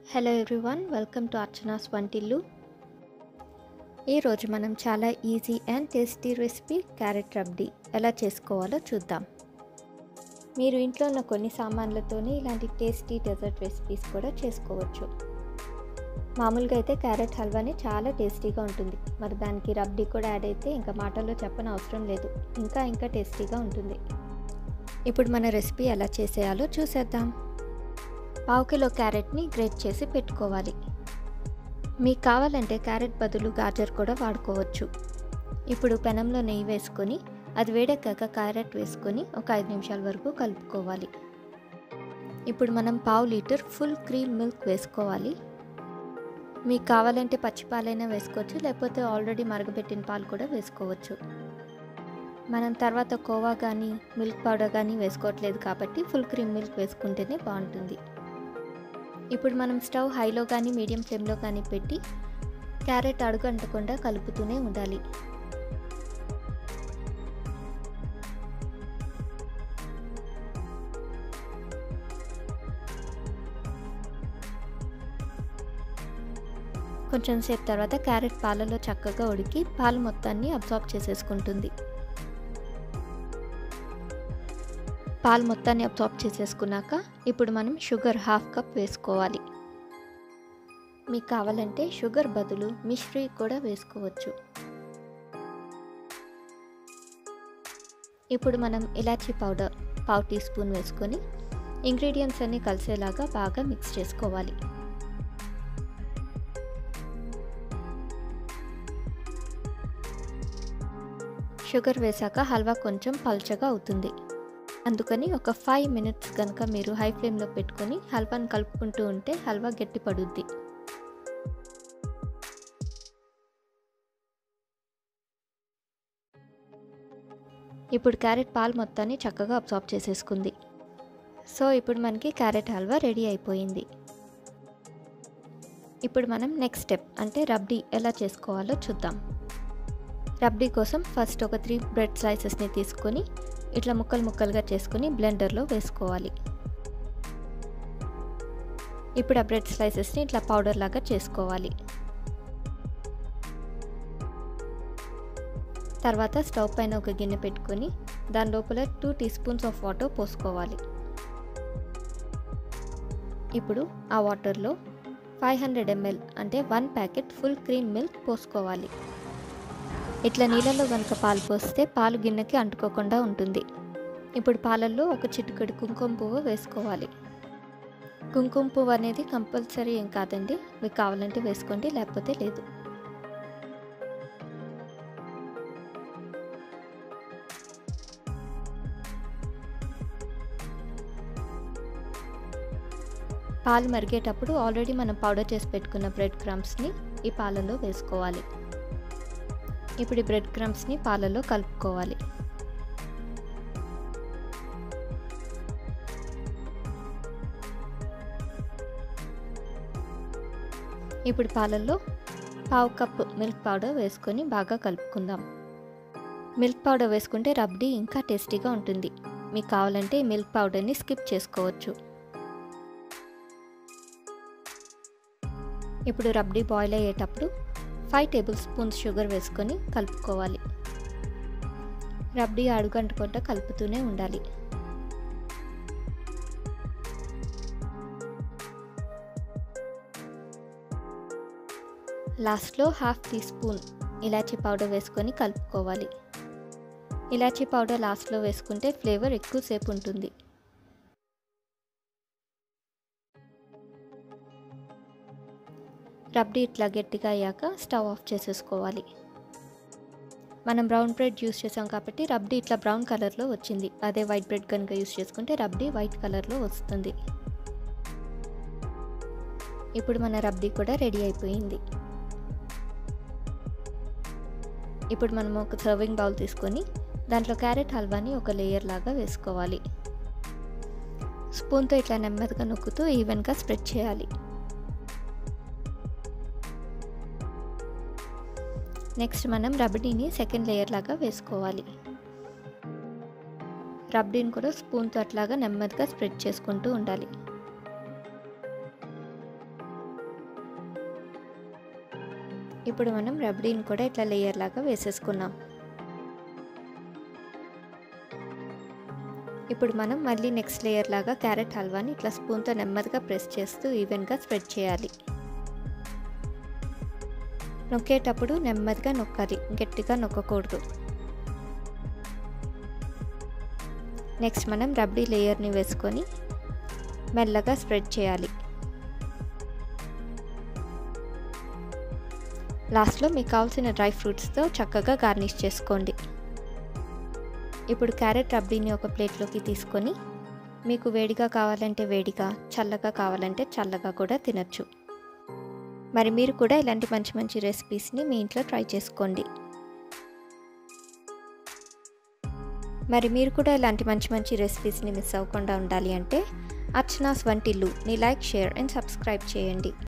hello everyone welcome to Archana's Vantillu ఈరోజు మనం చాలా easy and tasty recipe carrot rabdi ఎలా చేసుకోవాలో చూద్దాం మీరు ఇంట్లో ఉన్న కొన్ని సామాన్లతోనే ఇలాంటి టేస్టీ డెజర్ట్ రెసిపీస్ కూడా చేసుకోవచ్చు మామూలుగా అయితే క్యారెట్ హల్వాని చాలా టేస్టీగా ఉంటుంది మరి దానికి రబ్డీ కూడా యాడ్ అయితే ఇంకా మాటల్లో చెప్పని అవసరం లేదు ఇంకా ఇంకా టేస్టీగా ఉంటుంది ఇప్పుడు మన రెసిపీ ఎలా చేసేయాలో చూసేద్దాం పావు కిలో క్యారెట్ని గ్రేట్ చేసి పెట్టుకోవాలి మీకు కావాలంటే క్యారెట్ బదులు గాజర్ కూడా వాడుకోవచ్చు ఇప్పుడు పెనంలో నెయ్యి వేసుకొని అది వేడెక్కాక క్యారెట్ వేసుకొని ఒక ఐదు నిమిషాల వరకు కలుపుకోవాలి ఇప్పుడు మనం పావు లీటర్ ఫుల్ క్రీమ్ మిల్క్ వేసుకోవాలి మీకు కావాలంటే పచ్చి పాలైనా వేసుకోవచ్చు లేకపోతే ఆల్రెడీ మరగబెట్టిన పాలు కూడా వేసుకోవచ్చు మనం తర్వాత కోవా కానీ మిల్క్ పౌడర్ కానీ వేసుకోవట్లేదు కాబట్టి ఫుల్ క్రీమ్ మిల్క్ వేసుకుంటేనే బాగుంటుంది ఇప్పుడు మనం స్టవ్ హైలో కానీ మీడియం ఫ్లేమ్లో కానీ పెట్టి క్యారెట్ అడుగు అంటకుండా కలుపుతూనే ఉండాలి కొంచెం సేపు తర్వాత క్యారెట్ పాలలో చక్కగా ఉడికి పాలు మొత్తాన్ని అబ్జార్బ్ చేసేసుకుంటుంది పాలు మొత్తాన్ని అబ్జార్బ్ చేసేసుకున్నాక ఇప్పుడు మనం షుగర్ హాఫ్ కప్ వేసుకోవాలి మీకు కావాలంటే షుగర్ బదులు మిశ్రీ కూడా వేసుకోవచ్చు ఇప్పుడు మనం ఇలాచీ పౌడర్ పావు టీ స్పూన్ వేసుకొని ఇంగ్రీడియంట్స్ అన్నీ కలిసేలాగా బాగా మిక్స్ చేసుకోవాలి షుగర్ వేసాక హల్వా కొంచెం పల్చగా అవుతుంది అందుకని ఒక ఫైవ్ మినిట్స్ కనుక మీరు హై ఫ్లేమ్లో పెట్టుకొని హల్వాని కలుపుకుంటూ ఉంటే హల్వా గట్టి పడుద్ది ఇప్పుడు క్యారెట్ పాలు మొత్తాన్ని చక్కగా అబ్జార్బ్ చేసేసుకుంది సో ఇప్పుడు మనకి క్యారెట్ హల్వా రెడీ అయిపోయింది ఇప్పుడు మనం నెక్స్ట్ స్టెప్ అంటే రబ్డీ ఎలా చేసుకోవాలో చూద్దాం రబ్డీ కోసం ఫస్ట్ ఒక త్రీ బ్రెడ్ స్లైసెస్ని తీసుకొని ఇట్లా ముక్కలు ముక్కలుగా చేసుకుని బ్లెండర్లో వేసుకోవాలి ఇప్పుడు ఆ బ్రెడ్ స్లైసెస్ని ఇట్లా పౌడర్ లాగా చేసుకోవాలి తర్వాత స్టవ్ పైన ఒక గిన్నె పెట్టుకొని దాని లోపల two teaspoons of water పోసుకోవాలి ఇప్పుడు ఆ వాటర్లో ఫైవ్ హండ్రెడ్ ఎంఎల్ అంటే one packet full cream milk పోసుకోవాలి ఇట్లా నీళ్ళలో కనుక పాలు పోస్తే పాలు గిన్నెకి అంటుకోకుండా ఉంటుంది ఇప్పుడు పాలల్లో ఒక చిటికెడు కుంకుమ పువ్వు వేసుకోవాలి కుంకుమ పువ్వు అనేది కంపల్సరీ ఏం కాదండి మీకు కావాలంటే వేసుకోండి లేకపోతే లేదు పాలు మరిగేటప్పుడు ఆల్రెడీ మనం పౌడర్ చేసి పెట్టుకున్న బ్రెడ్ క్రమ్స్ని ఈ పాలలో వేసుకోవాలి ఇప్పుడు ఈ బ్రెడ్ క్రమ్స్ని పాలలో కలుపుకోవాలి ఇప్పుడు పాలల్లో పావు కప్ మిల్క్ పౌడర్ వేసుకొని బాగా కలుపుకుందాం మిల్క్ పౌడర్ వేసుకుంటే రబ్డీ ఇంకా టేస్టీగా ఉంటుంది మీకు కావాలంటే మిల్క్ పౌడర్ని స్కిప్ చేసుకోవచ్చు ఇప్పుడు రబ్డీ బాయిల్ అయ్యేటప్పుడు ఫైవ్ టేబుల్ స్పూన్స్ షుగర్ వేసుకొని కలుపుకోవాలి రబ్డీ అడుగంటుకుంటూ కలుపుతూనే ఉండాలి లాస్ట్లో హాఫ్ టీ స్పూన్ ఇలాచీ పౌడర్ వేసుకొని కలుపుకోవాలి ఇలాచీ పౌడర్ లాస్ట్లో వేసుకుంటే ఫ్లేవర్ ఎక్కువసేపు ఉంటుంది రబ్డీ ఇట్లా గట్టిగా అయ్యాక స్టవ్ ఆఫ్ చేసేసుకోవాలి మనం బ్రౌన్ బ్రెడ్ యూస్ చేసాం కాబట్టి రబ్డీ ఇట్లా బ్రౌన్ కలర్లో వచ్చింది అదే వైట్ బ్రెడ్ కనుక యూస్ చేసుకుంటే రబ్డీ వైట్ కలర్లో వస్తుంది ఇప్పుడు మన రబ్డీ కూడా రెడీ అయిపోయింది ఇప్పుడు మనం ఒక సర్వింగ్ బౌల్ తీసుకొని దాంట్లో క్యారెట్ హల్వాని ఒక లేయర్ లాగా వేసుకోవాలి స్పూన్తో ఇట్లా నెమ్మదిగా నొక్కుతూ ఈవెన్గా స్ప్రెడ్ చేయాలి నెక్స్ట్ మనం రబడీని సెకండ్ లేయర్ లాగా వేసుకోవాలి రబ్డీని కూడా స్పూన్తో అట్లాగా నెమ్మదిగా స్ప్రెడ్ చేసుకుంటూ ఉండాలి ఇప్పుడు మనం రబ్డీని కూడా ఇట్లా లేయర్ లాగా వేసేసుకున్నాం ఇప్పుడు మనం మళ్ళీ నెక్స్ట్ లేయర్ లాగా క్యారెట్ హల్వాని ఇట్లా స్పూన్తో నెమ్మదిగా ప్రెస్ చేస్తూ ఈవెన్గా స్ప్రెడ్ చేయాలి నొక్కేటప్పుడు నెమ్మదిగా నొక్కాలి గట్టిగా నొక్కకూడదు నెక్స్ట్ మనం రబ్డీ లేయర్ని వేసుకొని మెల్లగా స్ప్రెడ్ చేయాలి లాస్ట్లో మీకు కావాల్సిన డ్రై ఫ్రూట్స్తో చక్కగా గార్నిష్ చేసుకోండి ఇప్పుడు క్యారెట్ రబ్డీని ఒక ప్లేట్లోకి తీసుకొని మీకు వేడిగా కావాలంటే వేడిగా చల్లగా కావాలంటే చల్లగా కూడా తినచ్చు మరి మీరు కూడా ఇలాంటి మంచి మంచి రెసిపీస్ని మీ ఇంట్లో ట్రై చేసుకోండి మరి మీరు కూడా ఇలాంటి మంచి మంచి రెసిపీస్ని మిస్ అవ్వకుండా ఉండాలి అంటే అర్చనాస్ వంటిల్లుని లైక్ షేర్ అండ్ సబ్స్క్రైబ్ చేయండి